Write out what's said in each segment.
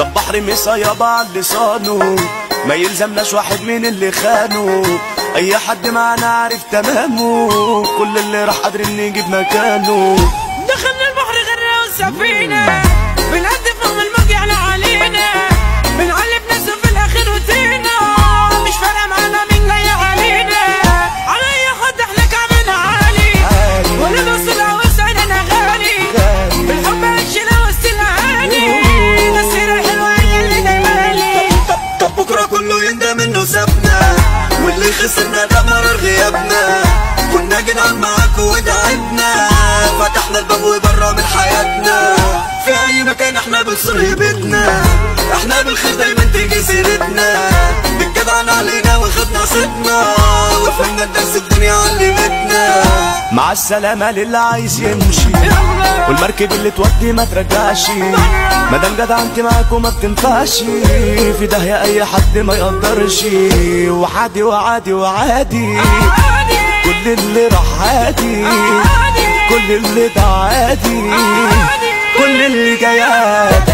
البحر مصيبة على لسانه ما يلزمناش واحد من اللي خانه اي حد معانا عارف تمامه كل اللي راح قادرين نجيب مكانه دخلنا البحر غرة والسفينة بنهدف رغم الموج يعلى علينا بنعلب ناس وفي الآخر روتينا مش فارقة معانا مين جاي علينا على أي حد احنا كعبنا عالي عالي. ولا بصنا وسعنا غالي غالي. بالحب عشنا وسط الأهالي السيرة الحلوة هي اللي دايمالي طب طب بكره كله يندم انه سابنا واللي خسرنا ده مرار غيابنا كنا جدعان معاكوا ودعبنا فتحنا الباب وبره من حياتنا في اي مكان احنا بنصر بيتنا احنا بالخير دايما تيجي سيرتنا بالجدعان علينا وخدنا صيتنا وفهمنا الدرس الدنيا علمتنا مع السلامة للي عايز يمشي والمركب اللي تودي ما ترجعش مادام جدع انت معاك وما بتنفعش في داهية اي حد ما يقدرش وعادي وعادي وعادي كل اللي راح عادي كل اللي ده عادي كل اللي جاي عادي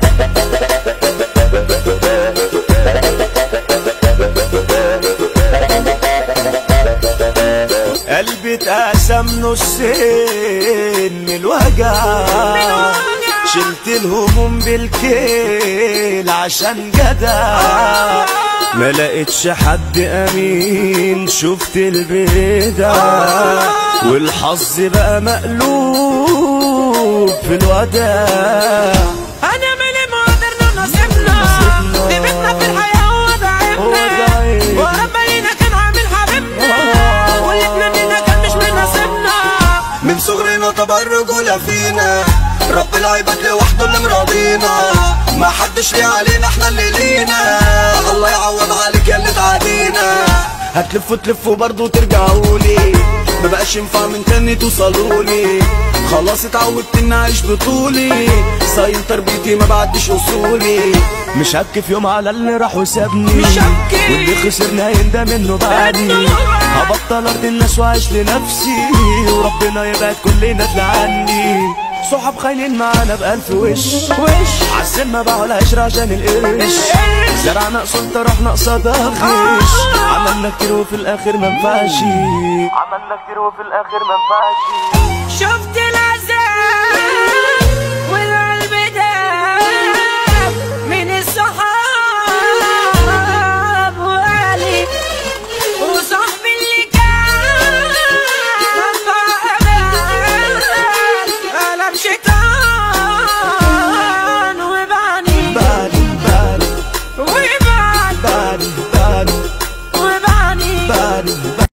قلبي اتقسم نصين من الوجع شلت الهموم بالكيل عشان جدع ما لقيتش حد امين شفت البدع والحظ بقى مقلوب في الوداع أنا مالي ما قدرنا نصيبنا دي بيتنا في الحياة وضعفنا وضعفنا. وربنا كان عامل حبيبنا واللي اتمنينا كان مش من نصيبنا من صغرنا طبع الرجولة فينا رب العباد لوحده اللي مرضينا ما حدش ليه علينا احنا اللي لينا الله يعوض عليك يا اللي تعادينا هتلفوا تلفوا برضه ترجعولي مبقاش ينفع من تاني توصلولي خلاص اتعودت اني اعيش بطولي صايم تربيتي ما بعدش اصولي مش هبكي في يوم على اللي راح وسابني مش هبكي. واللي خسرنا يندم انه بعدي هبطل ارض الناس واعيش لنفسي وربنا يبعد كل ندل عني صحاب خاينين معانا بألف وش وش عالسما باعوا العشرة عشان القرش زرعنا قصد رحنا قصاد غش عملنا كتير وفي الاخر ما نفعش عملنا كتير وفي الاخر ما نفعش شفت العذاب والقلب داب من الصحاب وقالي وصاحبي اللي كان نفع امان قلب شيطان وبعني باري باري وبعني باري